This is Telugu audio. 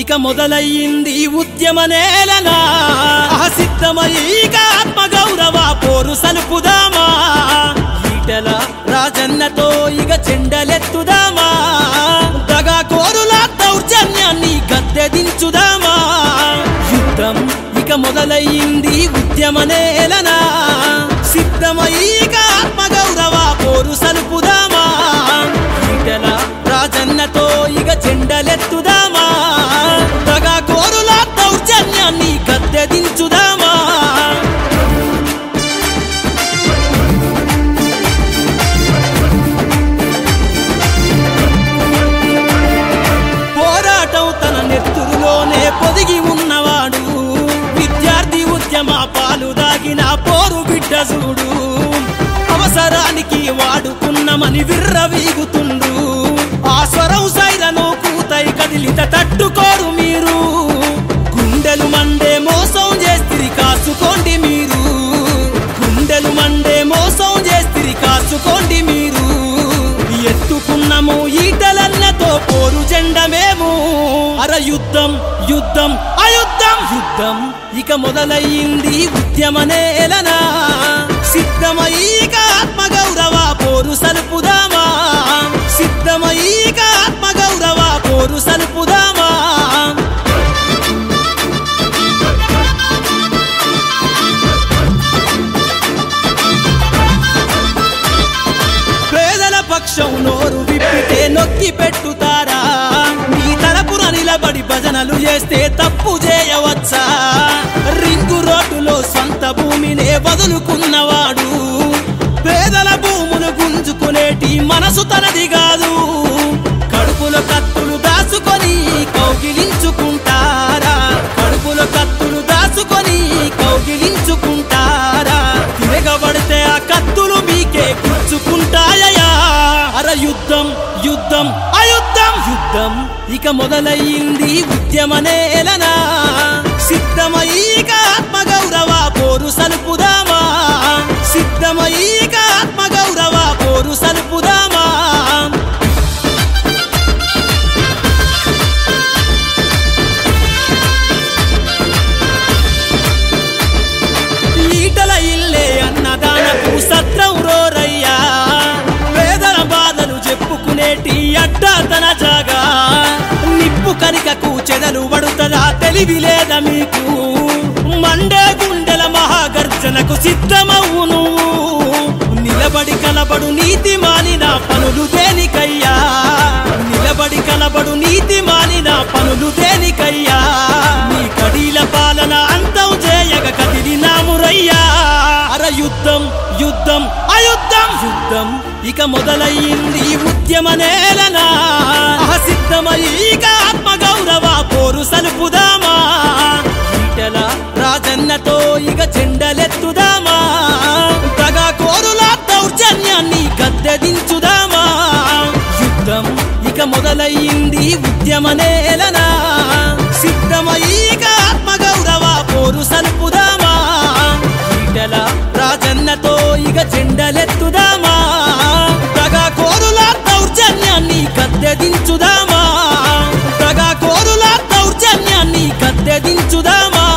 ఇక మొదలయ్యింది ఉద్యమ నేలనా సిద్ధమయ్యిక ఆత్మ గౌరవ పోరు సలుపుదామా ఈటల రాజన్నతో ఇక చెండలెత్తుదామా దగా కోరుల దౌర్జన్యాన్ని గద్దె దించుదామా యుద్ధం ఇక మొదలయ్యింది ఉద్యమ నేలనా సిద్ధమయ్యిక ఆత్మ గౌరవ పోరు సలుపుదామా ఈటల రాజన్నతో ఇక చెండలెత్తుదామా దగా కోరుల దౌర్జన్యాన్ని గద్దె దించుదామా పోరాటం తన నెత్తురులోనే పొదిగి ఉన్నవాడు విద్యార్థి ఉద్యమ పాలు దాగిన పోరు బిడ్డ చూడు అవసరానికి వాడుకున్నమని విర్రవీగుతుండు ఆ స్వరం సైరను కూతై కదిలిత తట్టుకోరు మీరు గుండెలు మండే మోసం చేస్తిరి కాసుకోండి మీరు గుండెలు మండే మోసం చేస్తిరి కాసుకోండి మీరు ఎత్తుకున్నము ఈటలన్నతో పోరు జెండమేము అర యుద్ధం యుద్ధం అయుద్ధం యుద్ధం ఇక మొదలయ్యింది ఉద్యమ నేలనా సిద్ధమయ్యిక ఆత్మ గౌరవ పోరు సలుపుదామా సిద్ధమయ్యిక ఆత్మ గౌరవ పోరు సలుపుదామా పేదల పక్షం నోరు విప్పితే నొక్కి పెట్టుతారా మీ తరపున నిలబడి భజనలు చేస్తే తప్పు చేయవచ్చా రింగు రోడ్డులో సొంత భూమినే వదులుకున్నవాడు పేదల భూములు గుంజుకునేటి మనసు తనది కాదు కడుపులో కత్తులు దాచుకొని కౌగిలించుకుంటారా కడుపులో కత్తులు దాచుకొని కౌగిలించుకుంటారా తిరగబడితే ఆ కత్తులు మీకే గుచ్చుకుంటాయా అర యుద్ధం యుద్ధం అయుద్ధం యుద్ధం ఇక మొదలయ్యింది ఉద్యమ నేలనా సిద్ధమయ్యిక ఆత్మ గౌరవ పోరు సలుపుదామా సిద్ధమయ్యిక ఆత్మ గౌరవ పోరు సలుపుదామా ఈటల ఇల్లే అన్నదానపు సత్రం రోరయ్యా పేదల బాధలు చెప్పుకునేటి అడ్డా తన జాగా నిప్పు కనికకు చెదలు పడుతుందా తెలివి లేదా మీకు మండే గుండెల మహాగర్జనకు సిద్ధమవు నువ్వు నిలబడి కలబడు నీతి మాలిన పనులు దేనికయ్యా నిలబడి కలబడు నీతి మాలిన పనులు దేనికయ్యా నీ కడీల పాలన అంతం చేయగ కదిలినామురయ్యా అర యుద్ధం యుద్ధం అయుద్ధం యుద్ధం ఇక మొదలయ్యింది ఉద్యమ నేలనా సిద్ధమయ్యిక ఆత్మ గౌరవ పోరు సలుపుదామా ఈటల రాజన్నతో ఇక చెండలెత్తుదామా దగా కోరుల దౌర్జన్యాన్ని గద్దె దించుదామా యుద్ధం ఇక మొదలయ్యింది ఉద్యమ నేలనా సిద్ధమయ్యిక ఆత్మ గౌరవ పోరు సలుపుదామా ఈటల రాజన్నతో ఇక చెండలెత్తుదామా దగా కోరుల దౌర్జన్యాన్ని గద్దె దించుదామా దగా కోరుల దౌర్జన్యాన్ని గద్దె దించుదామా